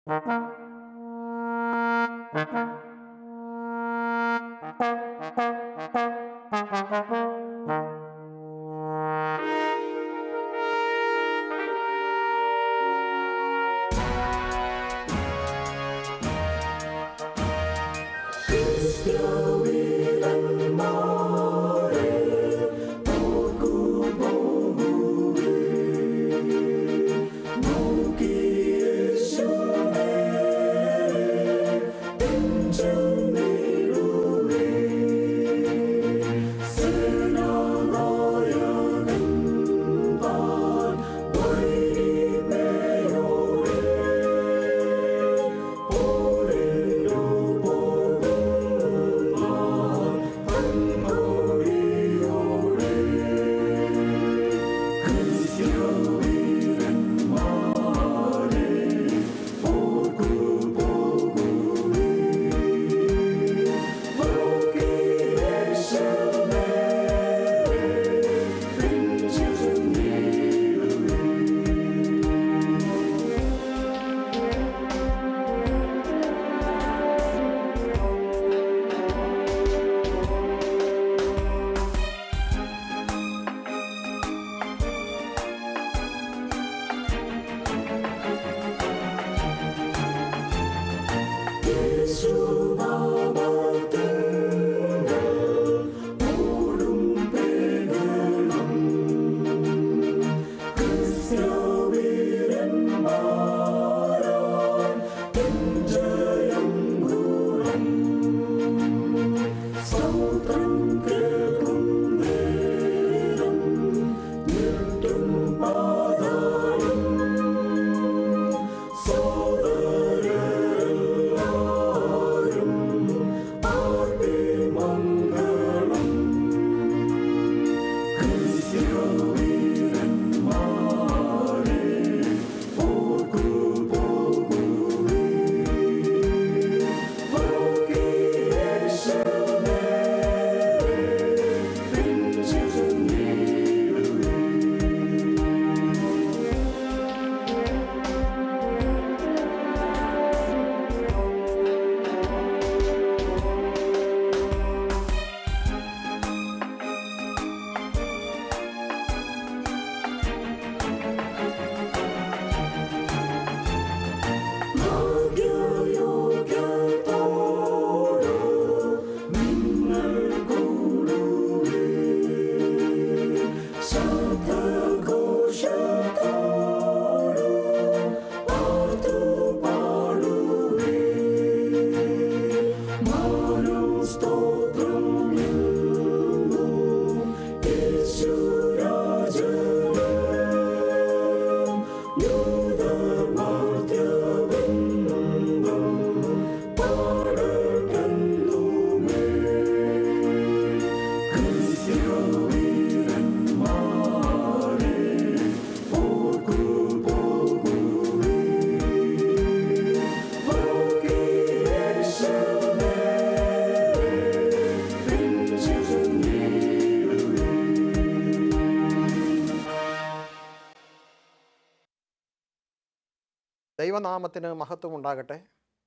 ദൈവനാമത്തിന് മഹത്വം ഉണ്ടാകട്ടെ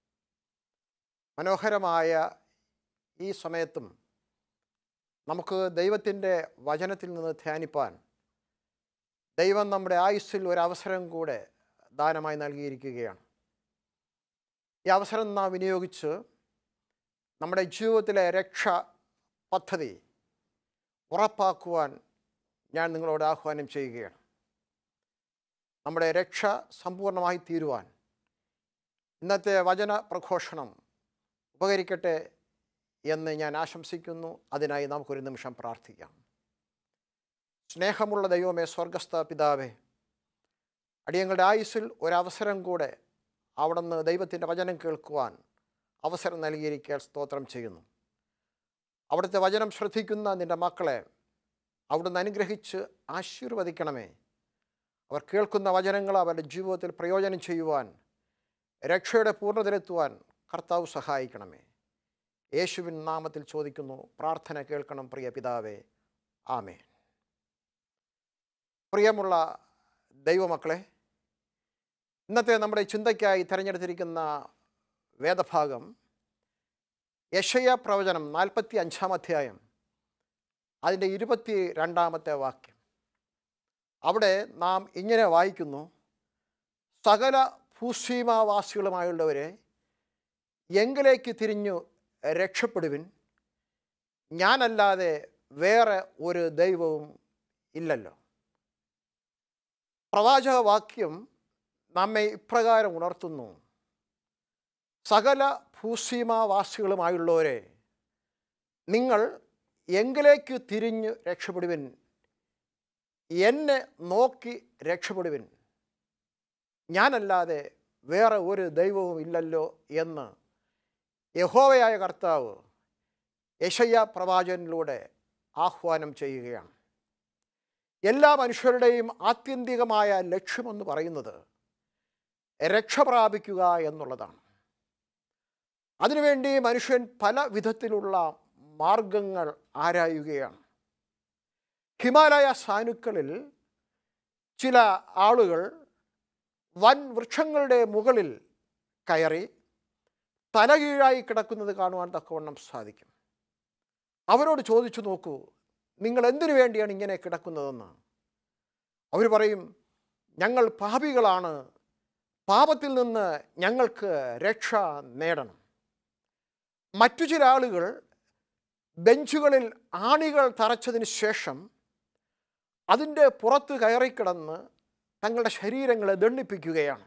മനോഹരമായ ഈ സമയത്തും നമുക്ക് ദൈവത്തിൻ്റെ വചനത്തിൽ നിന്ന് ധ്യാനിപ്പാൻ ദൈവം നമ്മുടെ ആയുസ്സിൽ ഒരു അവസരം കൂടെ ദാനമായി നൽകിയിരിക്കുകയാണ് ഈ അവസരം നാം വിനിയോഗിച്ച് നമ്മുടെ ജീവിതത്തിലെ രക്ഷ പദ്ധതി ഉറപ്പാക്കുവാൻ ഞാൻ നിങ്ങളോട് ആഹ്വാനം ചെയ്യുകയാണ് നമ്മുടെ രക്ഷ സമ്പൂർണ്ണമായി തീരുവാൻ ഇന്നത്തെ വചന പ്രഘോഷണം ഉപകരിക്കട്ടെ എന്ന് ഞാൻ ആശംസിക്കുന്നു അതിനായി നമുക്കൊരു നിമിഷം പ്രാർത്ഥിക്കാം സ്നേഹമുള്ള ദൈവമേ സ്വർഗസ്ഥ പിതാവേ അടിയങ്ങളുടെ ആയുസ്സിൽ ഒരവസരം കൂടെ അവിടുന്ന് ദൈവത്തിൻ്റെ വചനം കേൾക്കുവാൻ അവസരം നൽകിയിരിക്കാൻ സ്തോത്രം ചെയ്യുന്നു അവിടുത്തെ വചനം ശ്രദ്ധിക്കുന്ന നിൻ്റെ മക്കളെ അവിടുന്ന് അനുഗ്രഹിച്ച് ആശീർവദിക്കണമേ അവർ കേൾക്കുന്ന വചനങ്ങൾ അവരുടെ ജീവിതത്തിൽ പ്രയോജനം ചെയ്യുവാൻ രക്ഷയുടെ പൂർണ്ണതയിലെത്തുവാൻ കർത്താവ് സഹായിക്കണമേ യേശുവിൻ നാമത്തിൽ ചോദിക്കുന്നു പ്രാർത്ഥന കേൾക്കണം പ്രിയ പിതാവേ ആമേ പ്രിയമുള്ള ദൈവമക്കളെ ഇന്നത്തെ നമ്മുടെ ചിന്തയ്ക്കായി തിരഞ്ഞെടുത്തിരിക്കുന്ന വേദഭാഗം യശയ പ്രവചനം നാൽപ്പത്തി അഞ്ചാം അധ്യായം അതിൻ്റെ ഇരുപത്തി രണ്ടാമത്തെ വാക്യം അവിടെ നാം ഇങ്ങനെ വായിക്കുന്നു സകല ഭൂസീമാവാസികളുമായുള്ളവരെ എങ്കിലേക്ക് തിരിഞ്ഞു രക്ഷപ്പെടുവിൻ ഞാനല്ലാതെ വേറെ ഒരു ദൈവവും ഇല്ലല്ലോ പ്രവാചക വാക്യം നമ്മെ ഇപ്രകാരം ഉണർത്തുന്നു സകല ഭൂസീമാവാസികളുമായുള്ളവരെ നിങ്ങൾ എങ്കിലേക്ക് തിരിഞ്ഞു രക്ഷപ്പെടുവിൻ എന്നെ നോക്കി രക്ഷപ്പെടുവിൻ ഞാനല്ലാതെ വേറെ ഒരു ദൈവവും ഇല്ലല്ലോ എന്ന് യഹോവയായ കർത്താവ് യശയ്യ പ്രവാചകനിലൂടെ ആഹ്വാനം ചെയ്യുകയാണ് എല്ലാ മനുഷ്യരുടെയും ആത്യന്തികമായ ലക്ഷ്യമെന്ന് പറയുന്നത് രക്ഷ പ്രാപിക്കുക എന്നുള്ളതാണ് അതിനുവേണ്ടി മനുഷ്യൻ പല വിധത്തിലുള്ള മാർഗങ്ങൾ ആരായുകയാണ് ഹിമാലയ സാനുക്കളിൽ ചില ആളുകൾ വൻ വൃക്ഷങ്ങളുടെ മുകളിൽ കയറി തലകീഴായി കിടക്കുന്നത് കാണുവാൻ തക്കവണ്ണം സാധിക്കും അവരോട് ചോദിച്ചു നോക്കൂ നിങ്ങൾ എന്തിനു വേണ്ടിയാണ് ഇങ്ങനെ കിടക്കുന്നതെന്ന് അവർ പറയും ഞങ്ങൾ പാപികളാണ് പാപത്തിൽ നിന്ന് ഞങ്ങൾക്ക് രക്ഷ നേടണം മറ്റു ചില ആളുകൾ ബെഞ്ചുകളിൽ ആണികൾ തറച്ചതിന് ശേഷം അതിൻ്റെ പുറത്ത് കയറിക്കിടന്ന് തങ്ങളുടെ ശരീരങ്ങളെ ദണ്ഡിപ്പിക്കുകയാണ്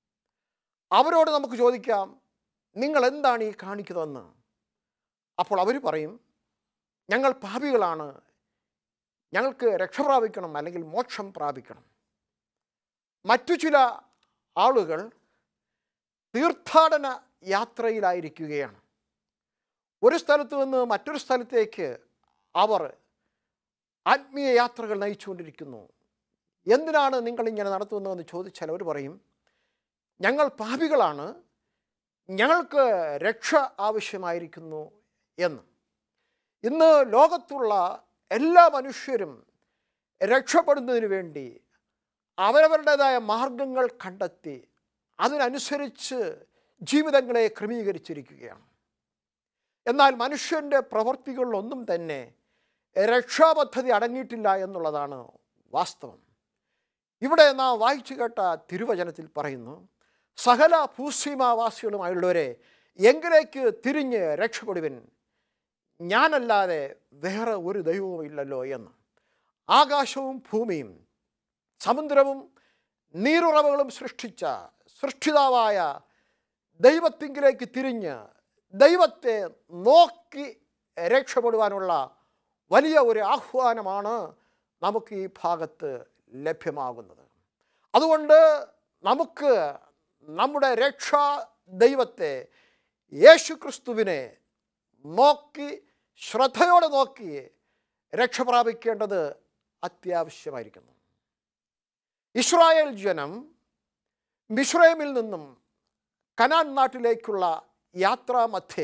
അവരോട് നമുക്ക് ചോദിക്കാം നിങ്ങൾ എന്താണ് ഈ കാണിക്കുന്നതെന്ന് അപ്പോൾ അവർ പറയും ഞങ്ങൾ പാപികളാണ് ഞങ്ങൾക്ക് രക്ഷ പ്രാപിക്കണം അല്ലെങ്കിൽ മോക്ഷം പ്രാപിക്കണം മറ്റു ചില ആളുകൾ തീർത്ഥാടന യാത്രയിലായിരിക്കുകയാണ് ഒരു സ്ഥലത്ത് നിന്ന് മറ്റൊരു സ്ഥലത്തേക്ക് അവർ ആത്മീയ യാത്രകൾ നയിച്ചുകൊണ്ടിരിക്കുന്നു എന്തിനാണ് നിങ്ങൾ ഇങ്ങനെ നടത്തുന്നതെന്ന് ചോദിച്ചാൽ അവർ പറയും ഞങ്ങൾ പാപികളാണ് ഞങ്ങൾക്ക് രക്ഷ ആവശ്യമായിരിക്കുന്നു എന്ന് ഇന്ന് ലോകത്തുള്ള എല്ലാ മനുഷ്യരും രക്ഷപ്പെടുന്നതിന് വേണ്ടി അവരവരുടേതായ മാർഗങ്ങൾ കണ്ടെത്തി അതിനനുസരിച്ച് ജീവിതങ്ങളെ ക്രമീകരിച്ചിരിക്കുകയാണ് എന്നാൽ മനുഷ്യൻ്റെ പ്രവൃത്തികളിലൊന്നും തന്നെ രക്ഷാപദ്ധതി അടങ്ങിയിട്ടില്ല എന്നുള്ളതാണ് വാസ്തവം ഇവിടെ നാം വായിച്ചു കേട്ട തിരുവചനത്തിൽ പറയുന്നു സകല ഭൂസീമാവാസികളുമായുള്ളവരെ എങ്കിലേക്ക് തിരിഞ്ഞ് രക്ഷപ്പെടുവിൻ ഞാനല്ലാതെ വേറെ ഒരു ദൈവവും ഇല്ലല്ലോ എന്ന് ആകാശവും ഭൂമിയും സമുദ്രവും നീരുറവുകളും സൃഷ്ടിച്ച സൃഷ്ടിതാവായ ദൈവത്തിങ്കിലേക്ക് തിരിഞ്ഞ് ദൈവത്തെ നോക്കി രക്ഷപ്പെടുവാനുള്ള വലിയ ഒരു ആഹ്വാനമാണ് നമുക്ക് ഈ ഭാഗത്ത് ലഭ്യമാകുന്നത് അതുകൊണ്ട് നമുക്ക് നമ്മുടെ രക്ഷാ ദൈവത്തെ യേശു ക്രിസ്തുവിനെ നോക്കി ശ്രദ്ധയോടെ നോക്കി രക്ഷ പ്രാപിക്കേണ്ടത് അത്യാവശ്യമായിരിക്കുന്നു ഇസ്രായേൽ ജനം മിശ്രൈമിൽ നിന്നും കനാൻ നാട്ടിലേക്കുള്ള യാത്രാമധ്യേ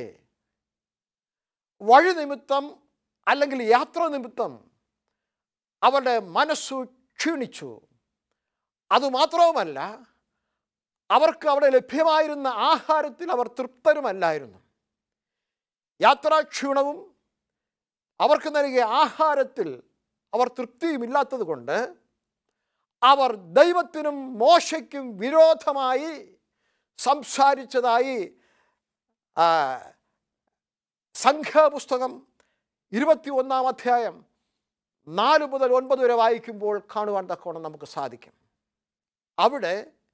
വഴി നിമിത്തം അല്ലെങ്കിൽ യാത്ര നിമിത്തം അവരുടെ മനസ്സു ക്ഷീണിച്ചു അതുമാത്രവുമല്ല അവർക്ക് അവിടെ ലഭ്യമായിരുന്ന ആഹാരത്തിൽ അവർ തൃപ്തരുമല്ലായിരുന്നു യാത്രാക്ഷീണവും അവർക്ക് നൽകിയ ആഹാരത്തിൽ അവർ തൃപ്തിയുമില്ലാത്തത് കൊണ്ട് അവർ ദൈവത്തിനും മോശയ്ക്കും വിരോധമായി സംസാരിച്ചതായി ആ, സംഖ്യാപുസ്തകം ഇരുപത്തി ഒന്നാം അധ്യായം നാല് മുതൽ ഒൻപത് വരെ വായിക്കുമ്പോൾ കാണുവാൻ തക്കവണ്ണം നമുക്ക് സാധിക്കും അവിടെ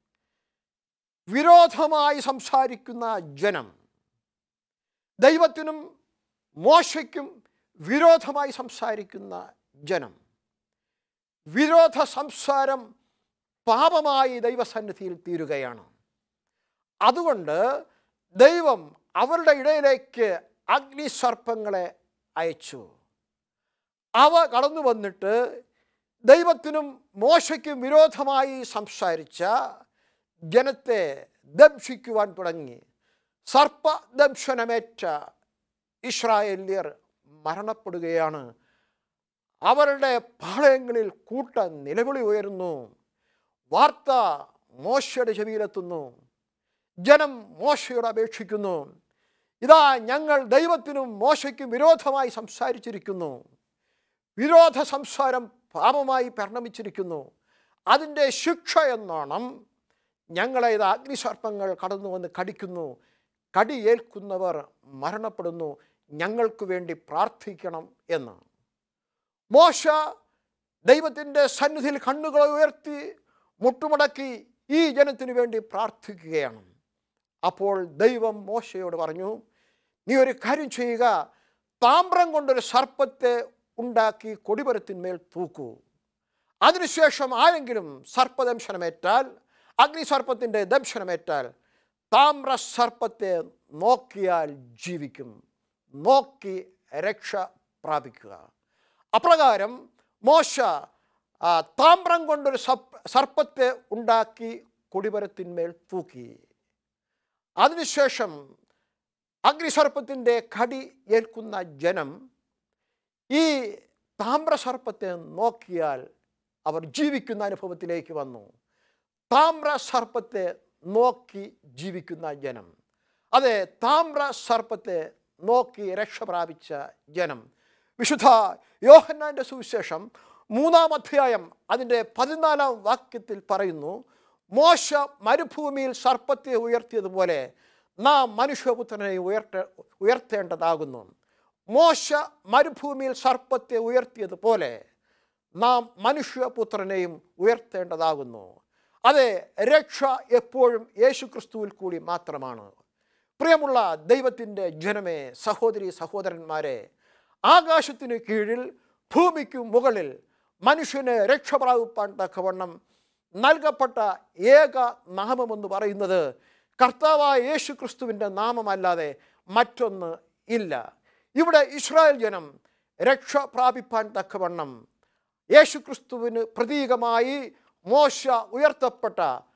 വിരോധമായി സംസാരിക്കുന്ന ജനം ദൈവത്തിനും മോശയ്ക്കും വിരോധമായി സംസാരിക്കുന്ന ജനം വിരോധ സംസാരം പാപമായി ദൈവസന്നിധിയിൽ തീരുകയാണ് അതുകൊണ്ട് ദൈവം അവരുടെ ഇടയിലേക്ക് അഗ്നിസർപ്പങ്ങളെ അയച്ചു അവ കടന്നു വന്നിട്ട് ദൈവത്തിനും മോശയ്ക്കും വിരോധമായി സംസാരിച്ച ജനത്തെ ദംശിക്കുവാൻ തുടങ്ങി സർപ്പദംശനമേറ്റ ഇസ്രായേല്യർ മരണപ്പെടുകയാണ് അവരുടെ പാളയങ്ങളിൽ കൂട്ട നിലവിളി ഉയരുന്നു വാർത്ത മോശയുടെ ചെവിയിലെത്തുന്നു ജനം മോശയോട് അപേക്ഷിക്കുന്നു ഇതാ ഞങ്ങൾ ദൈവത്തിനും മോശയ്ക്കും വിരോധമായി സംസാരിച്ചിരിക്കുന്നു വിരോധ സംസാരം പാപമായി പരിണമിച്ചിരിക്കുന്നു അതിൻ്റെ ശിക്ഷ എന്നോണം ഞങ്ങളെ ഇത് അഗ്നിസർപ്പങ്ങൾ കടന്നു വന്ന് കടിക്കുന്നു കടിയേൽക്കുന്നവർ മരണപ്പെടുന്നു ഞങ്ങൾക്ക് വേണ്ടി പ്രാർത്ഥിക്കണം എന്ന് മോശ ദൈവത്തിൻ്റെ സന്നിധിയിൽ കണ്ണുകളെ ഉയർത്തി മുട്ടുമടക്കി ഈ ജനത്തിന് വേണ്ടി പ്രാർത്ഥിക്കുകയാണ് അപ്പോൾ ദൈവം മോശയോട് പറഞ്ഞു നീ ഒരു കാര്യം ചെയ്യുക താമ്രം കൊണ്ടൊരു സർപ്പത്തെ ഉണ്ടാക്കി കൊടിമരത്തിന്മേൽ തൂക്കൂ അതിനുശേഷം ആരെങ്കിലും സർപ്പദംശനമേറ്റാൽ അഗ്നിസർപ്പത്തിൻ്റെ ദംശനമേറ്റാൽ താമ്ര സർപ്പത്തെ നോക്കിയാൽ ജീവിക്കും നോക്കി രക്ഷ പ്രാപിക്കുക അപ്രകാരം മോശ ആ, താമ്രം കൊണ്ടൊരു സപ്പ് സർപ്പത്തെ ഉണ്ടാക്കി കൊടിമരത്തിന്മേൽ തൂക്കി അതിനുശേഷം അഗ്നിസർപ്പത്തിൻ്റെ കടി ഏൽക്കുന്ന ജനം ഈ താമ്രസർപ്പത്തെ നോക്കിയാൽ അവർ ജീവിക്കുന്ന അനുഭവത്തിലേക്ക് വന്നു താമ്രസർപ്പത്തെ നോക്കി ജീവിക്കുന്ന ജനം അതെ താമ്രസർപ്പത്തെ നോക്കി രക്ഷ പ്രാപിച്ച ജനം വിശുദ്ധ യോഹന്നാൻ്റെ സുവിശേഷം മൂന്നാം അധ്യായം അതിൻ്റെ പതിനാലാം വാക്യത്തിൽ പറയുന്നു മോശ മരുഭൂമിയിൽ സർപ്പത്തെ ഉയർത്തിയതുപോലെ നാം മനുഷ്യപുത്രനെ ഉയർത്ത ഉയർത്തേണ്ടതാകുന്നു മോശ മരുഭൂമിയിൽ സർപ്പത്തെ ഉയർത്തിയതുപോലെ നാം മനുഷ്യപുത്രനെയും ഉയർത്തേണ്ടതാകുന്നു അതെ രക്ഷ എപ്പോഴും യേശു ക്രിസ്തുവിൽ കൂടി മാത്രമാണ് പ്രിയമുള്ള ദൈവത്തിൻ്റെ ജനമേ സഹോദരി സഹോദരന്മാരെ ആകാശത്തിന് കീഴിൽ ഭൂമിക്ക് മുകളിൽ മനുഷ്യന് രക്ഷ പ്രാപിപ്പാൻ തക്കവണ്ണം നൽകപ്പെട്ട ഏക നാമമെന്ന് പറയുന്നത് കർത്താവായ യേശു ക്രിസ്തുവിൻ്റെ നാമമല്ലാതെ മറ്റൊന്ന് ഇല്ല ഇവിടെ ഇസ്രായേൽ ജനം രക്ഷ പ്രാപിപ്പാൻ തക്കവണ്ണം യേശു ക്രിസ്തുവിന് പ്രതീകമായി മോശ ഉയർത്തപ്പെട്ട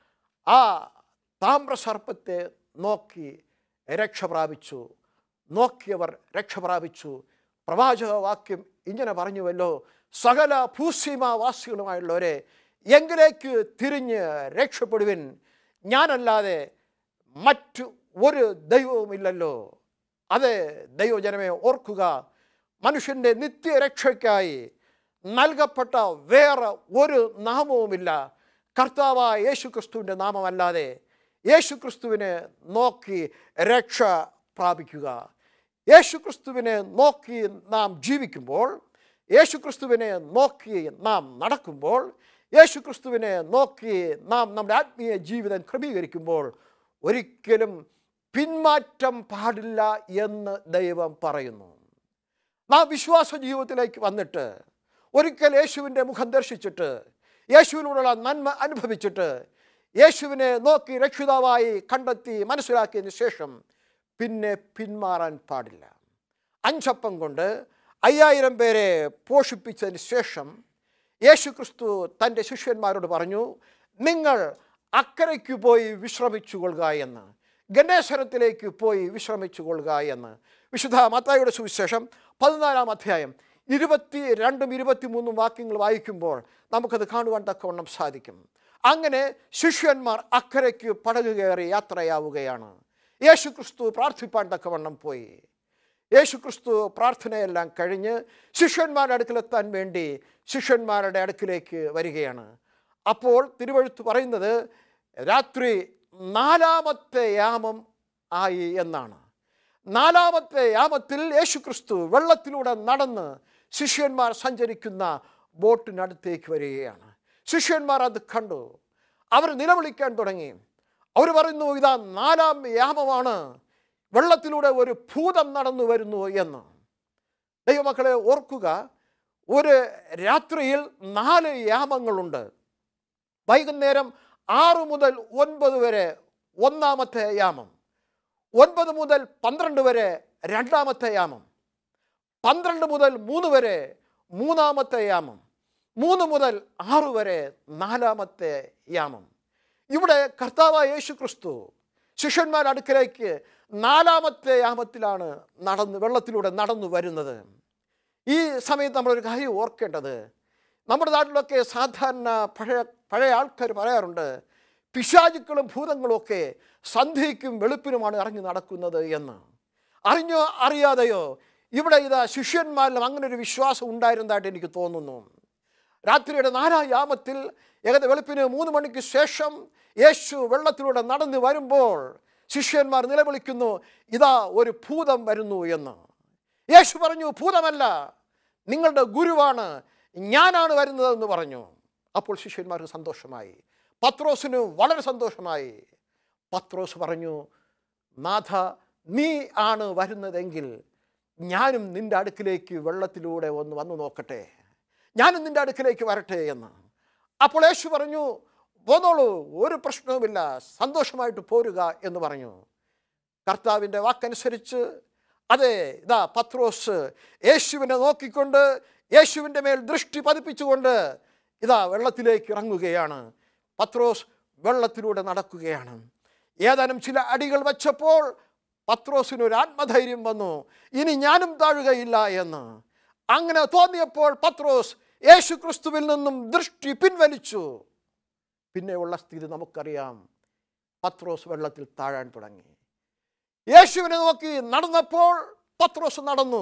ആ താമ്രസർപ്പത്തെ നോക്കി രക്ഷ പ്രാപിച്ചു നോക്കിയവർ രക്ഷ പ്രാപിച്ചു പ്രവാചക വാക്യം ഇങ്ങനെ പറഞ്ഞുവല്ലോ സകല ഭൂസീമാവാസികളുമായുള്ളവരെ എങ്കിലേക്ക് തിരിഞ്ഞ് രക്ഷപ്പെടുവിൻ ഞാനല്ലാതെ മറ്റു ഒരു ദൈവവുമില്ലല്ലോ അതെ ദൈവജനമേ ഓർക്കുക മനുഷ്യൻ്റെ നിത്യരക്ഷയ്ക്കായി നൽകപ്പെട്ട വേറെ ഒരു നാമവുമില്ല കർത്താവായ യേശു ക്രിസ്തുവിൻ്റെ നാമമല്ലാതെ യേശു ക്രിസ്തുവിനെ നോക്കി രക്ഷ പ്രാപിക്കുക യേശു ക്രിസ്തുവിനെ നോക്കി നാം ജീവിക്കുമ്പോൾ യേശു ക്രിസ്തുവിനെ നോക്കി നാം നടക്കുമ്പോൾ യേശു ക്രിസ്തുവിനെ നോക്കി നാം നമ്മുടെ ആത്മീയ ജീവിതം ക്രമീകരിക്കുമ്പോൾ ഒരിക്കലും പിന്മാറ്റം പാടില്ല എന്ന് ദൈവം പറയുന്നു നാം വിശ്വാസ ജീവിതത്തിലേക്ക് വന്നിട്ട് ഒരിക്കൽ യേശുവിൻ്റെ മുഖം ദർശിച്ചിട്ട് യേശുവിനോടുള്ള നന്മ അനുഭവിച്ചിട്ട് യേശുവിനെ നോക്കി രക്ഷിതാവായി കണ്ടെത്തി മനസ്സിലാക്കിയതിന് ശേഷം പിന്നെ പിന്മാറാൻ പാടില്ല അഞ്ചപ്പം കൊണ്ട് അയ്യായിരം പേരെ പോഷിപ്പിച്ചതിന് ശേഷം യേശു ക്രിസ്തു തൻ്റെ ശിഷ്യന്മാരോട് പറഞ്ഞു നിങ്ങൾ അക്കരയ്ക്ക് പോയി വിശ്രമിച്ചു കൊള്ളുക എന്ന് ഗണേശ്വരത്തിലേക്ക് പോയി വിശ്രമിച്ചു കൊള്ളുക എന്ന് വിശുദ്ധ മത്തായിയുടെ സുവിശേഷം പതിനാലാം അധ്യായം ഇരുപത്തി രണ്ടും ഇരുപത്തിമൂന്നും വാക്യങ്ങൾ വായിക്കുമ്പോൾ നമുക്കത് കാണുവാൻ തക്കവണ്ണം സാധിക്കും അങ്ങനെ ശിഷ്യന്മാർ അക്കരയ്ക്ക് പടക് കയറി യാത്രയാവുകയാണ് യേശു ക്രിസ്തു പ്രാർത്ഥിപ്പാൻ തക്കവണ്ണം പോയി യേശു ക്രിസ്തു പ്രാർത്ഥനയെല്ലാം കഴിഞ്ഞ് ശിഷ്യന്മാരുടെ അടുക്കിലെത്താൻ വേണ്ടി ശിഷ്യന്മാരുടെ അടുക്കിലേക്ക് വരികയാണ് അപ്പോൾ തിരുവഴുത്ത് പറയുന്നത് രാത്രി നാലാമത്തെ യാമം ആയി എന്നാണ് നാലാമത്തെ യാമത്തിൽ യേശു ക്രിസ്തു വെള്ളത്തിലൂടെ നടന്ന് ശിഷ്യന്മാർ സഞ്ചരിക്കുന്ന ബോട്ടിനടുത്തേക്ക് വരികയാണ് ശിഷ്യന്മാർ അത് കണ്ടു അവർ നിലവിളിക്കാൻ തുടങ്ങി അവർ പറയുന്നു ഇതാ നാലാം യാമമാണ് വെള്ളത്തിലൂടെ ഒരു ഭൂതം നടന്നു വരുന്നു എന്ന് ദൈവമക്കളെ ഓർക്കുക ഒരു രാത്രിയിൽ നാല് യാമങ്ങളുണ്ട് വൈകുന്നേരം ആറ് മുതൽ ഒൻപത് വരെ ഒന്നാമത്തെ യാമം ഒൻപത് മുതൽ പന്ത്രണ്ട് വരെ രണ്ടാമത്തെ യാമം പന്ത്രണ്ട് മുതൽ മൂന്ന് വരെ മൂന്നാമത്തെ യാമം മൂന്ന് മുതൽ ആറ് വരെ നാലാമത്തെ യാമം ഇവിടെ കർത്താവായ യേശു ക്രിസ്തു ശിഷ്യന്മാരുടെ അടുക്കലേക്ക് നാലാമത്തെ യാമത്തിലാണ് നടന്ന് വെള്ളത്തിലൂടെ നടന്നു വരുന്നത് ഈ സമയത്ത് നമ്മളൊരു കാര്യം ഓർക്കേണ്ടത് നമ്മുടെ നാട്ടിലൊക്കെ സാധാരണ പഴയ പഴയ ആൾക്കാർ പറയാറുണ്ട് പിശാചുക്കളും ഭൂതങ്ങളും ഒക്കെ സന്ധ്യയ്ക്കും വെളുപ്പിനുമാണ് ഇറങ്ങി നടക്കുന്നത് എന്ന് അറിഞ്ഞോ അറിയാതെയോ ഇവിടെ ഇതാ ശിഷ്യന്മാരിലും അങ്ങനെ ഒരു വിശ്വാസം ഉണ്ടായിരുന്നതായിട്ട് എനിക്ക് തോന്നുന്നു രാത്രിയുടെ നാലാം യാമത്തിൽ ഏകദേശം വെളുപ്പിന് മൂന്ന് മണിക്ക് ശേഷം യേശു വെള്ളത്തിലൂടെ നടന്നു വരുമ്പോൾ ശിഷ്യന്മാർ നിലവിളിക്കുന്നു ഇതാ ഒരു ഭൂതം വരുന്നു എന്ന് യേശു പറഞ്ഞു ഭൂതമല്ല നിങ്ങളുടെ ഗുരുവാണ് ഞാനാണ് വരുന്നതെന്ന് പറഞ്ഞു അപ്പോൾ ശിഷ്യന്മാർക്ക് സന്തോഷമായി പത്രോസിന് വളരെ സന്തോഷമായി പത്രോസ് പറഞ്ഞു നാഥ നീ ആണ് വരുന്നതെങ്കിൽ ഞാനും നിൻ്റെ അടുക്കിലേക്ക് വെള്ളത്തിലൂടെ ഒന്ന് വന്നു നോക്കട്ടെ ഞാനും നിൻ്റെ അടുക്കിലേക്ക് വരട്ടെ എന്ന് അപ്പോൾ യേശു പറഞ്ഞു പോന്നോളൂ ഒരു പ്രശ്നവുമില്ല സന്തോഷമായിട്ട് പോരുക എന്ന് പറഞ്ഞു കർത്താവിൻ്റെ വാക്കനുസരിച്ച് അതെ ഇതാ പത്രോസ് യേശുവിനെ നോക്കിക്കൊണ്ട് യേശുവിൻ്റെ മേൽ ദൃഷ്ടി പതിപ്പിച്ചുകൊണ്ട് ഇതാ വെള്ളത്തിലേക്ക് ഇറങ്ങുകയാണ് പത്രോസ് വെള്ളത്തിലൂടെ നടക്കുകയാണ് ഏതാനും ചില അടികൾ വച്ചപ്പോൾ പത്രോസിന് ഒരു ആത്മധൈര്യം വന്നു ഇനി ഞാനും താഴുകയില്ല എന്ന് അങ്ങനെ തോന്നിയപ്പോൾ പത്രോസ് യേശു ക്രിസ്തുവിൽ നിന്നും ദൃഷ്ടി പിൻവലിച്ചു പിന്നെയുള്ള സ്ഥിതി നമുക്കറിയാം പത്രോസ് വെള്ളത്തിൽ താഴാൻ തുടങ്ങി യേശുവിനെ നോക്കി നടന്നപ്പോൾ പത്രോസ് നടന്നു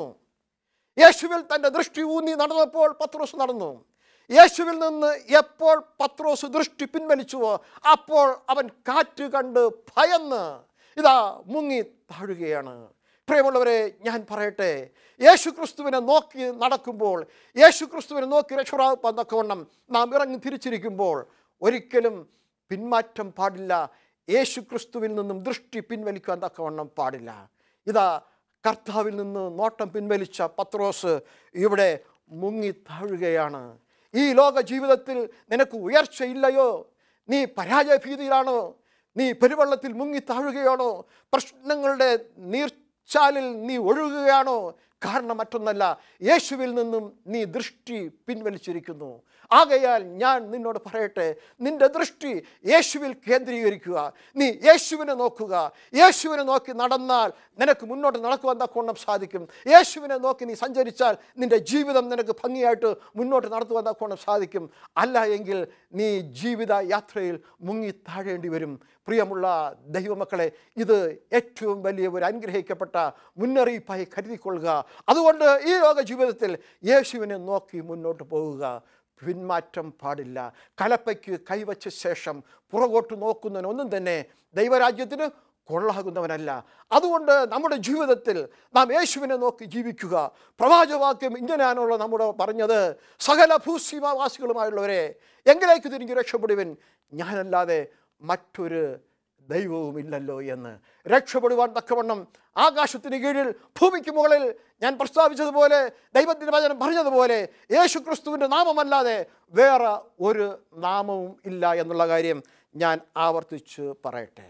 യേശുവിൽ തൻ്റെ ദൃഷ്ടി ഊന്നി നടന്നപ്പോൾ പത്രോസ് നടന്നു യേശുവിൽ നിന്ന് എപ്പോൾ പത്രോസ് ദൃഷ്ടി പിൻവലിച്ചുവോ അപ്പോൾ അവൻ കാറ്റ് കണ്ട് ഭയന്ന് ഇതാ മുങ്ങി താഴുകയാണ് പ്രിയമുള്ളവരെ ഞാൻ പറയട്ടെ യേശു ക്രിസ്തുവിനെ നോക്കി നടക്കുമ്പോൾ യേശു ക്രിസ്തുവിനെ നോക്കി രക്ഷപ്പെടാൻ തക്കവണ്ണം നാം ഇറങ്ങി തിരിച്ചിരിക്കുമ്പോൾ ഒരിക്കലും പിന്മാറ്റം പാടില്ല യേശു ക്രിസ്തുവിൽ നിന്നും ദൃഷ്ടി പിൻവലിക്കാൻ തക്കവണ്ണം പാടില്ല ഇതാ കർത്താവിൽ നിന്ന് നോട്ടം പിൻവലിച്ച പത്രോസ് ഇവിടെ മുങ്ങി താഴുകയാണ് ഈ ലോക ജീവിതത്തിൽ നിനക്ക് ഉയർച്ചയില്ലയോ നീ പരാജയ ഭീതിയിലാണോ നീ പെരുവെള്ളത്തിൽ മുങ്ങി താഴുകയാണോ പ്രശ്നങ്ങളുടെ നീർച്ചാലിൽ നീ ഒഴുകുകയാണോ കാരണം മറ്റൊന്നല്ല യേശുവിൽ നിന്നും നീ ദൃഷ്ടി പിൻവലിച്ചിരിക്കുന്നു ആകയാൽ ഞാൻ നിന്നോട് പറയട്ടെ നിന്റെ ദൃഷ്ടി യേശുവിൽ കേന്ദ്രീകരിക്കുക നീ യേശുവിനെ നോക്കുക യേശുവിനെ നോക്കി നടന്നാൽ നിനക്ക് മുന്നോട്ട് നടക്കുവാൻ തക്കവണ്ണം സാധിക്കും യേശുവിനെ നോക്കി നീ സഞ്ചരിച്ചാൽ നിന്റെ ജീവിതം നിനക്ക് ഭംഗിയായിട്ട് മുന്നോട്ട് നടത്തുവാൻ തക്കവണ്ണം സാധിക്കും അല്ല എങ്കിൽ നീ ജീവിത യാത്രയിൽ മുങ്ങി താഴേണ്ടി വരും പ്രിയമുള്ള ദൈവമക്കളെ ഇത് ഏറ്റവും വലിയ ഒരു അനുഗ്രഹിക്കപ്പെട്ട മുന്നറിയിപ്പായി കരുതിക്കൊള്ളുക അതുകൊണ്ട് ഈ ലോക ജീവിതത്തിൽ യേശുവിനെ നോക്കി മുന്നോട്ട് പോവുക പിന്മാറ്റം പാടില്ല കലപ്പയ്ക്ക് കൈവച്ച ശേഷം പുറകോട്ട് നോക്കുന്നതിനൊന്നും തന്നെ ദൈവരാജ്യത്തിന് കൊള്ളാകുന്നവനല്ല അതുകൊണ്ട് നമ്മുടെ ജീവിതത്തിൽ നാം യേശുവിനെ നോക്കി ജീവിക്കുക പ്രവാചവാക്യം ഇങ്ങനെയാണുള്ള നമ്മുടെ പറഞ്ഞത് സകല ഭൂസീമാവാസികളുമായുള്ളവരെ എങ്കിലേക്ക് തിരിഞ്ഞ് രക്ഷപ്പെടുവിൻ ഞാനല്ലാതെ മറ്റൊരു ദൈവവുമില്ലല്ലോ എന്ന് രക്ഷപ്പെടുവാൻ തക്കവണ്ണം ആകാശത്തിന് കീഴിൽ ഭൂമിക്ക് മുകളിൽ ഞാൻ പ്രസ്താവിച്ചതുപോലെ ദൈവത്തിൻ്റെ വചനം പറഞ്ഞതുപോലെ യേശു ക്രിസ്തുവിൻ്റെ നാമമല്ലാതെ വേറെ ഒരു നാമവും ഇല്ല എന്നുള്ള കാര്യം ഞാൻ ആവർത്തിച്ച് പറയട്ടെ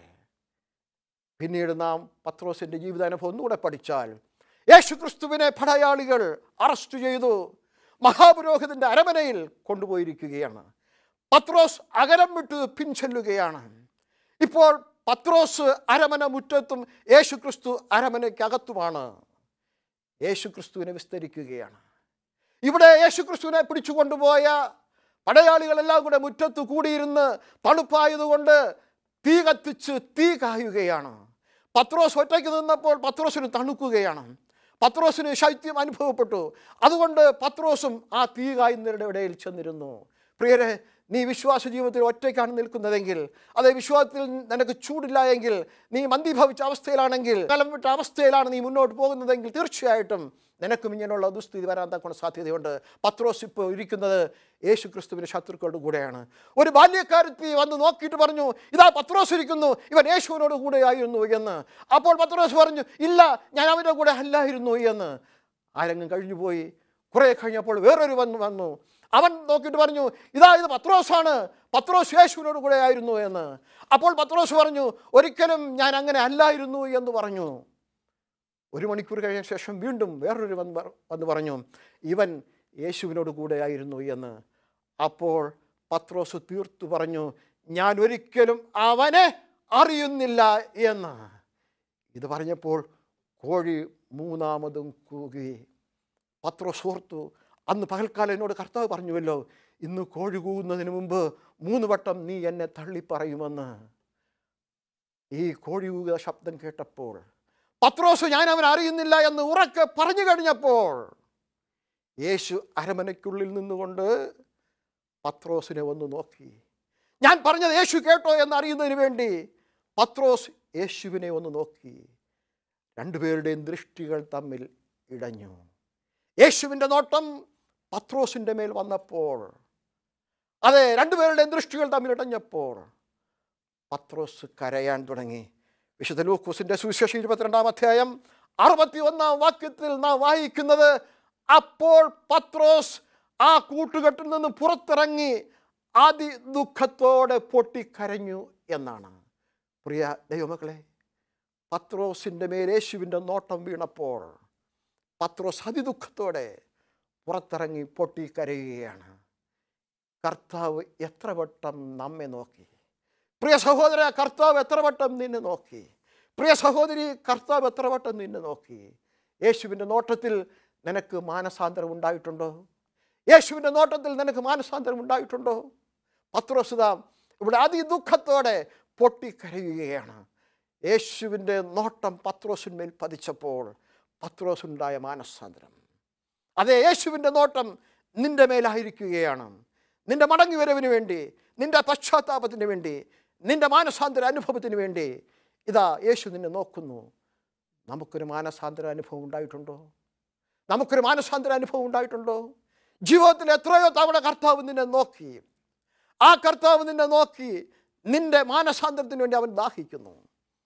പിന്നീട് നാം പത്രോസിൻ്റെ ജീവിതാനുഭവം ഒന്നുകൂടെ പഠിച്ചാൽ യേശു ക്രിസ്തുവിനെ പടയാളികൾ അറസ്റ്റ് ചെയ്തു മഹാപുരോഹിതൻ്റെ അരമനയിൽ കൊണ്ടുപോയിരിക്കുകയാണ് പത്രോസ് അകരം വിട്ട് പിൻചെല്ലുകയാണ് ഇപ്പോൾ പത്രോസ് അരമന മുറ്റത്തും യേശു ക്രിസ്തു അരമനയ്ക്കകത്തുമാണ് യേശു ക്രിസ്തുവിനെ വിസ്തരിക്കുകയാണ് ഇവിടെ യേശു ക്രിസ്തുവിനെ പിടിച്ചു കൊണ്ടുപോയ പടയാളികളെല്ലാം കൂടെ മുറ്റത്ത് കൂടിയിരുന്ന് തണുപ്പായതുകൊണ്ട് തീ കത്തിച്ച് തീ കായുകയാണ് പത്രോസ് ഒറ്റയ്ക്ക് നിന്നപ്പോൾ പത്രോസിന് തണുക്കുകയാണ് പത്രോസിന് ശൈത്യം അനുഭവപ്പെട്ടു അതുകൊണ്ട് പത്രോസും ആ തീ കായുന്നവരുടെ ഇടയിൽ ചെന്നിരുന്നു പ്രിയരെ നീ വിശ്വാസ ജീവിതത്തിൽ ഒറ്റയ്ക്കാണ് നിൽക്കുന്നതെങ്കിൽ അതേ വിശ്വാസത്തിൽ നിനക്ക് ചൂടില്ല എങ്കിൽ നീ മന്ദീഭവിച്ച അവസ്ഥയിലാണെങ്കിൽ കലം വിട്ട അവസ്ഥയിലാണ് നീ മുന്നോട്ട് പോകുന്നതെങ്കിൽ തീർച്ചയായിട്ടും നിനക്കും ഇങ്ങനെയുള്ള ദുസ്ഥിതി വരാൻ തക്കൊണ്ട് സാധ്യതയുണ്ട് പത്രോസ് ഇപ്പോൾ ഇരിക്കുന്നത് യേശു ക്രിസ്തുവിൻ്റെ ശത്രുക്കളുടെ കൂടെയാണ് ഒരു ബാല്യക്കാരത്തി വന്ന് നോക്കിയിട്ട് പറഞ്ഞു ഇതാ പത്രോസ് ഇരിക്കുന്നു ഇവൻ യേശുവിനോട് കൂടെയായിരുന്നു എന്ന് അപ്പോൾ പത്രോസ് പറഞ്ഞു ഇല്ല ഞാൻ അവൻ്റെ കൂടെ അല്ലായിരുന്നു എന്ന് ആരെങ്കിലും കഴിഞ്ഞു പോയി കുറേ കഴിഞ്ഞപ്പോൾ വേറൊരു വന്ന് വന്നു അവൻ നോക്കിയിട്ട് പറഞ്ഞു ഇതാ ഇത് പത്രോസാണ് പത്രോസ് യേശുവിനോട് കൂടെ ആയിരുന്നു എന്ന് അപ്പോൾ പത്രോസ് പറഞ്ഞു ഒരിക്കലും ഞാൻ അങ്ങനെ അല്ലായിരുന്നു എന്ന് പറഞ്ഞു ഒരു മണിക്കൂർ കഴിഞ്ഞ ശേഷം വീണ്ടും വേറൊരു വന്ന് പറ- വന്ന് പറഞ്ഞു ഇവൻ യേശുവിനോട് കൂടെ ആയിരുന്നു എന്ന് അപ്പോൾ പത്രോസ് തീർത്തു പറഞ്ഞു ഞാൻ ഒരിക്കലും അവനെ അറിയുന്നില്ല എന്ന് ഇത് പറഞ്ഞപ്പോൾ കോഴി മൂന്നാമതും കൂകി പത്രോസ് ഓർത്തു അന്ന് പകൽക്കാലം എന്നോട് കർത്താവ് പറഞ്ഞുവല്ലോ ഇന്ന് കോഴി കൂകുന്നതിന് മുമ്പ് മൂന്ന് വട്ടം നീ എന്നെ തള്ളിപ്പറയുമെന്ന് ഈ കോഴി കൂകുക ശബ്ദം കേട്ടപ്പോൾ പത്രോസ് ഞാൻ അവൻ അറിയുന്നില്ല എന്ന് ഉറക്കെ പറഞ്ഞു കഴിഞ്ഞപ്പോൾ യേശു അരമനയ്ക്കുള്ളിൽ നിന്നുകൊണ്ട് പത്രോസിനെ ഒന്ന് നോക്കി ഞാൻ പറഞ്ഞത് യേശു കേട്ടോ എന്ന് അറിയുന്നതിന് വേണ്ടി പത്രോസ് യേശുവിനെ ഒന്ന് നോക്കി രണ്ടുപേരുടെയും ദൃഷ്ടികൾ തമ്മിൽ ഇടഞ്ഞു യേശുവിൻ്റെ നോട്ടം പത്രോസിൻ്റെ മേൽ വന്നപ്പോൾ അതെ രണ്ടുപേരുടെയും ദൃഷ്ടികൾ തമ്മിൽ ഇടഞ്ഞപ്പോൾ പത്രോസ് കരയാൻ തുടങ്ങി വിശുദ്ധ ലൂക്കോസിൻ്റെ സുവിശേഷം ഇരുപത്തിരണ്ടാം അധ്യായം അറുപത്തി ഒന്നാം വാക്യത്തിൽ നാം വായിക്കുന്നത് അപ്പോൾ പത്രോസ് ആ കൂട്ടുകെട്ടിൽ നിന്ന് പുറത്തിറങ്ങി അതി ദുഃഖത്തോടെ പൊട്ടിക്കരഞ്ഞു എന്നാണ് പ്രിയ ദൈവമക്കളെ പത്രോസിൻ്റെ മേൽ യേശുവിൻ്റെ നോട്ടം വീണപ്പോൾ പത്രോസ് അതിദുഃഖത്തോടെ പുറത്തിറങ്ങി പൊട്ടിക്കരയുകയാണ് കർത്താവ് എത്ര വട്ടം നമ്മെ നോക്കി പ്രിയ സഹോദര കർത്താവ് എത്ര വട്ടം നിന്നെ നോക്കി പ്രിയ സഹോദരി കർത്താവ് എത്ര വട്ടം നിന്നെ നോക്കി യേശുവിൻ്റെ നോട്ടത്തിൽ നിനക്ക് മാനസാന്തരം ഉണ്ടായിട്ടുണ്ടോ യേശുവിൻ്റെ നോട്ടത്തിൽ നിനക്ക് മാനസാന്തരം ഉണ്ടായിട്ടുണ്ടോ പത്രോസുത ഇവിടെ അതിദുഃഖത്തോടെ പൊട്ടിക്കരയുകയാണ് യേശുവിൻ്റെ നോട്ടം പത്രോസിന്മേൽ പതിച്ചപ്പോൾ പത്രോസുണ്ടായ മാനസാന്തരം അതെ യേശുവിൻ്റെ നോട്ടം നിന്റെ മേലായിരിക്കുകയാണ് നിന്റെ മടങ്ങി വരവിന് വേണ്ടി നിന്റെ പശ്ചാത്താപത്തിന് വേണ്ടി നിന്റെ മാനസാന്തര അനുഭവത്തിന് വേണ്ടി ഇതാ യേശു നിന്നെ നോക്കുന്നു നമുക്കൊരു മാനസാന്തര അനുഭവം ഉണ്ടായിട്ടുണ്ടോ നമുക്കൊരു മാനസാന്തര അനുഭവം ഉണ്ടായിട്ടുണ്ടോ ജീവിതത്തിൽ എത്രയോ തവണ കർത്താവ് നിന്നെ നോക്കി ആ കർത്താവ് നിന്നെ നോക്കി നിന്റെ മാനസാന്തരത്തിന് വേണ്ടി അവൻ ദാഹിക്കുന്നു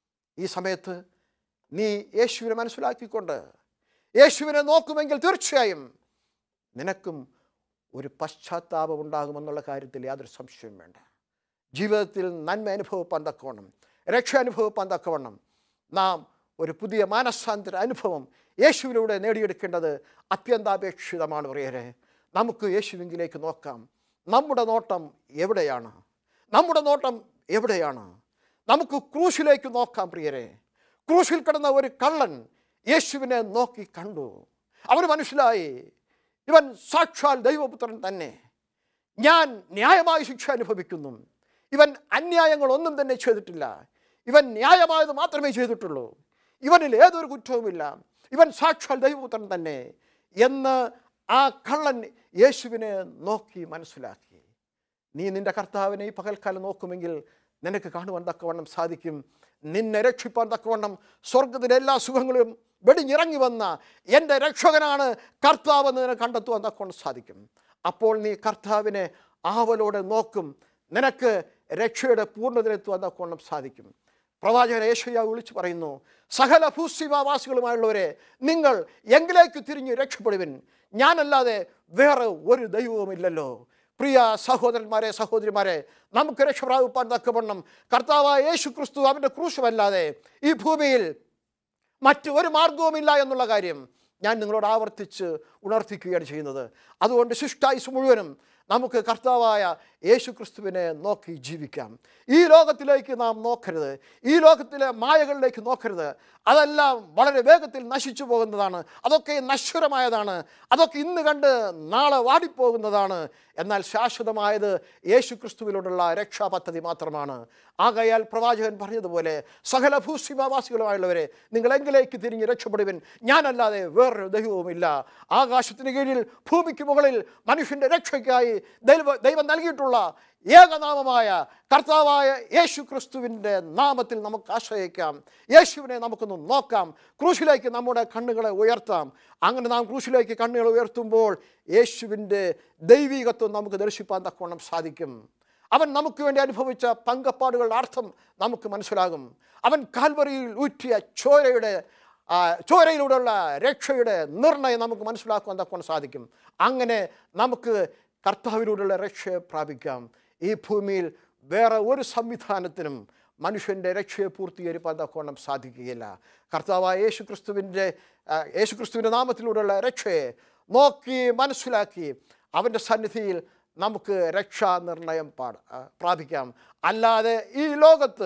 ഈ സമയത്ത് നീ യേശുവിനെ മനസ്സിലാക്കിക്കൊണ്ട് യേശുവിനെ നോക്കുമെങ്കിൽ തീർച്ചയായും നിനക്കും ഒരു പശ്ചാത്താപം ഉണ്ടാകുമെന്നുള്ള കാര്യത്തിൽ യാതൊരു സംശയവും വേണ്ട ജീവിതത്തിൽ നന്മ അനുഭവപ്പാൻ തക്കവണ്ണം രക്ഷ അനുഭവപ്പാൻ തക്കവണ്ണം നാം ഒരു പുതിയ മാനസാന്തര അനുഭവം യേശുവിലൂടെ നേടിയെടുക്കേണ്ടത് അത്യന്താപേക്ഷിതമാണ് പ്രിയരെ നമുക്ക് യേശുവിങ്കിലേക്ക് നോക്കാം നമ്മുടെ നോട്ടം എവിടെയാണ് നമ്മുടെ നോട്ടം എവിടെയാണ് നമുക്ക് ക്രൂശിലേക്ക് നോക്കാം പ്രിയരെ ക്രൂശിൽ കിടന്ന ഒരു കള്ളൻ യേശുവിനെ നോക്കി കണ്ടു അവന് മനസ്സിലായി ഇവൻ സാക്ഷാൽ ദൈവപുത്രൻ തന്നെ ഞാൻ ന്യായമായ ശിക്ഷ അനുഭവിക്കുന്നു ഇവൻ അന്യായങ്ങളൊന്നും തന്നെ ചെയ്തിട്ടില്ല ഇവൻ ന്യായമായത് മാത്രമേ ചെയ്തിട്ടുള്ളൂ ഇവനിൽ ഏതൊരു കുറ്റവുമില്ല ഇവൻ സാക്ഷാൽ ദൈവപുത്രൻ തന്നെ എന്ന് ആ കള്ളൻ യേശുവിനെ നോക്കി മനസ്സിലാക്കി നീ നിന്റെ കർത്താവിനെ ഈ പകൽക്കാലം നോക്കുമെങ്കിൽ നിനക്ക് കാണുവാൻ തക്കവണ്ണം സാധിക്കും നിന്നെ രക്ഷിപ്പാൻ തക്കവണ്ണം സ്വർഗത്തിലെ എല്ലാ സുഖങ്ങളും വെടിഞ്ഞിറങ്ങി വന്ന എൻ്റെ രക്ഷകനാണ് കർത്താവെന്ന് നിനക്ക് കണ്ടെത്തുവാൻ തക്കവണ്ണം സാധിക്കും അപ്പോൾ നീ കർത്താവിനെ ആവലോടെ നോക്കും നിനക്ക് രക്ഷയുടെ പൂർണ്ണതയിലെത്തുവാൻ തക്കവണ്ണം സാധിക്കും പ്രവാചകൻ യേശയ്യ വിളിച്ചു പറയുന്നു സകല ഭൂസിമാവാസികളുമായുള്ളവരെ നിങ്ങൾ എങ്കിലേക്ക് തിരിഞ്ഞ് രക്ഷപ്പെടുവിൻ ഞാനല്ലാതെ വേറെ ഒരു ദൈവവുമില്ലല്ലോ പ്രിയ സഹോദരന്മാരെ സഹോദരിമാരെ നമുക്ക് രക്ഷപ്രാപിപ്പാൻ തക്കവണ്ണം കർത്താവായ യേശു ക്രിസ്തു അവൻ്റെ ക്രൂശമല്ലാതെ ഈ ഭൂമിയിൽ മറ്റ് ഒരു മാർഗവുമില്ല എന്നുള്ള കാര്യം ഞാൻ നിങ്ങളോട് ആവർത്തിച്ച് ഉണർത്തിക്കുകയാണ് ചെയ്യുന്നത് അതുകൊണ്ട് ശിഷ്ടായുസ് മുഴുവനും നമുക്ക് കർത്താവായ യേശു ക്രിസ്തുവിനെ നോക്കി ജീവിക്കാം ഈ ലോകത്തിലേക്ക് നാം നോക്കരുത് ഈ ലോകത്തിലെ മായകളിലേക്ക് നോക്കരുത് അതെല്ലാം വളരെ വേഗത്തിൽ നശിച്ചു പോകുന്നതാണ് അതൊക്കെ നശ്വരമായതാണ് അതൊക്കെ ഇന്ന് കണ്ട് നാളെ വാടിപ്പോകുന്നതാണ് എന്നാൽ ശാശ്വതമായത് യേശു ക്രിസ്തുവിനോടുള്ള രക്ഷാപദ്ധതി മാത്രമാണ് ആകയാൽ പ്രവാചകൻ പറഞ്ഞതുപോലെ സകല ഭൂസീമാവാസികളുമായുള്ളവരെ നിങ്ങൾ എങ്കിലേക്ക് തിരിഞ്ഞ് രക്ഷപ്പെടുവിൻ ഞാനല്ലാതെ വേറൊരു ദൈവവുമില്ല ആകാശത്തിന് കീഴിൽ ഭൂമിക്ക് മുകളിൽ മനുഷ്യൻ്റെ രക്ഷയ്ക്കായി ദൈവ ദൈവം നൽകിയിട്ടുള്ള ഏകനാമമായ കർത്താവായ യേശു ക്രിസ്തുവിൻ്റെ നാമത്തിൽ നമുക്ക് ആശ്രയിക്കാം യേശുവിനെ നമുക്കൊന്ന് നോക്കാം ക്രൂശിലേക്ക് നമ്മുടെ കണ്ണുകളെ ഉയർത്താം അങ്ങനെ നാം ക്രൂശിലേക്ക് കണ്ണുകൾ ഉയർത്തുമ്പോൾ യേശുവിൻ്റെ ദൈവികത്വം നമുക്ക് ദർശിപ്പാൻ തക്കവണ്ണം സാധിക്കും അവൻ നമുക്ക് വേണ്ടി അനുഭവിച്ച പങ്കപ്പാടുകളുടെ അർത്ഥം നമുക്ക് മനസ്സിലാകും അവൻ കാൽവറിയിൽ ഊറ്റിയ ചോരയുടെ ആ, ചോരയിലൂടെയുള്ള രക്ഷയുടെ നിർണയം നമുക്ക് മനസ്സിലാക്കുവാൻ തക്കവണ്ണം സാധിക്കും അങ്ങനെ നമുക്ക് കർത്താവിലൂടെയുള്ള രക്ഷയെ പ്രാപിക്കാം ഈ ഭൂമിയിൽ വേറെ ഒരു സംവിധാനത്തിനും മനുഷ്യൻ്റെ രക്ഷയെ പൂർത്തീകരിപ്പാൻ തക്കവണ്ണം സാധിക്കുകയില്ല കർത്താവായ യേശു ക്രിസ്തുവിൻ്റെ യേശു ക്രിസ്തുവിൻ്റെ നാമത്തിലൂടെയുള്ള രക്ഷയെ നോക്കി മനസ്സിലാക്കി അവൻ്റെ സന്നിധിയിൽ നമുക്ക് രക്ഷാനിർണയം പാട ആ, പ്രാപിക്കാം അല്ലാതെ ഈ ലോകത്ത്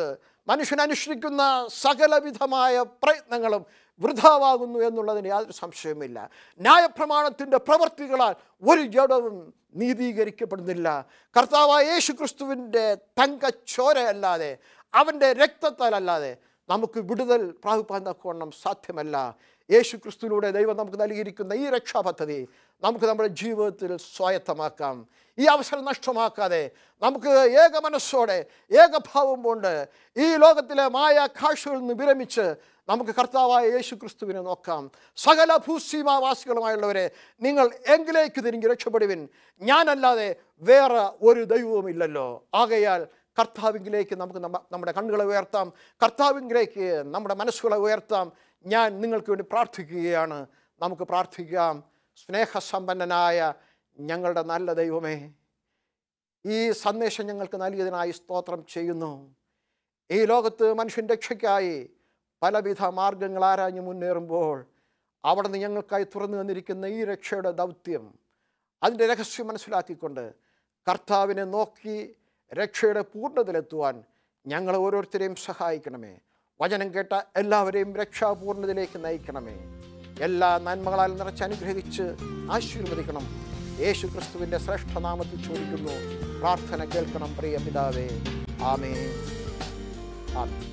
മനുഷ്യൻ അനുഷ്ഠിക്കുന്ന സകലവിധമായ പ്രയത്നങ്ങളും വൃഥാവാകുന്നു എന്നുള്ളതിന് യാതൊരു സംശയവുമില്ല ന്യായപ്രമാണത്തിൻ്റെ പ്രവർത്തികളാൽ ഒരു ജഡവും നീതീകരിക്കപ്പെടുന്നില്ല കർത്താവായ യേശു ക്രിസ്തുവിൻ്റെ തങ്കച്ചോരയല്ലാതെ അവൻ്റെ രക്തത്താലല്ലാതെ നമുക്ക് വിടുതൽ പ്രാപിപ്പാൻ തക്കവണ്ണം സാധ്യമല്ല യേശു ക്രിസ്തുവിലൂടെ ദൈവം നമുക്ക് നൽകിയിരിക്കുന്ന ഈ രക്ഷാപദ്ധതി നമുക്ക് നമ്മുടെ ജീവിതത്തിൽ സ്വായത്തമാക്കാം ഈ അവസരം നഷ്ടമാക്കാതെ നമുക്ക് ഏക മനസ്സോടെ ഏകഭാവം കൊണ്ട് ഈ ലോകത്തിലെ മായ കാഴ്ചകളിൽ നിന്ന് വിരമിച്ച് നമുക്ക് കർത്താവായ യേശു ക്രിസ്തുവിനെ നോക്കാം സകല ഭൂസീമാവാസികളുമായുള്ളവരെ നിങ്ങൾ എങ്കിലേക്ക് തിരിഞ്ഞ് രക്ഷപ്പെടുവിൻ ഞാനല്ലാതെ വേറെ ഒരു ദൈവവുമില്ലല്ലോ ആകയാൽ കർത്താവിങ്കിലേക്ക് നമുക്ക് നമ്മ- നമ്മുടെ കണ്ണുകളെ ഉയർത്താം കർത്താവിങ്കിലേക്ക് നമ്മുടെ മനസ്സുകളെ ഉയർത്താം ഞാൻ നിങ്ങൾക്ക് വേണ്ടി പ്രാർത്ഥിക്കുകയാണ് നമുക്ക് പ്രാർത്ഥിക്കാം സ്നേഹസമ്പന്നനായ ഞങ്ങളുടെ നല്ല ദൈവമേ ഈ സന്ദേശം ഞങ്ങൾക്ക് നൽകിയതിനായി സ്തോത്രം ചെയ്യുന്നു ഈ ലോകത്ത് മനുഷ്യൻ രക്ഷയ്ക്കായി പലവിധ മാർഗങ്ങൾ ആരാഞ്ഞു മുന്നേറുമ്പോൾ അവിടെ നിന്ന് ഞങ്ങൾക്കായി തുറന്നു തന്നിരിക്കുന്ന ഈ രക്ഷയുടെ ദൗത്യം അതിൻ്റെ രഹസ്യം മനസ്സിലാക്കിക്കൊണ്ട് കർത്താവിനെ നോക്കി രക്ഷയുടെ പൂർണ്ണതയിലെത്തുവാൻ ഞങ്ങൾ ഓരോരുത്തരെയും സഹായിക്കണമേ വചനം കേട്ട എല്ലാവരെയും രക്ഷാപൂർണ്ണതയിലേക്ക് നയിക്കണമേ എല്ലാ നന്മകളാൽ നിറച്ച് അനുഗ്രഹിച്ച് ആശീർവദിക്കണം യേശു ക്രിസ്തുവിൻ്റെ ശ്രേഷ്ഠനാമത്തിൽ ചോദിക്കുന്നു പ്രാർത്ഥന കേൾക്കണം പ്രിയ പിതാവേ ആമേ ആമേ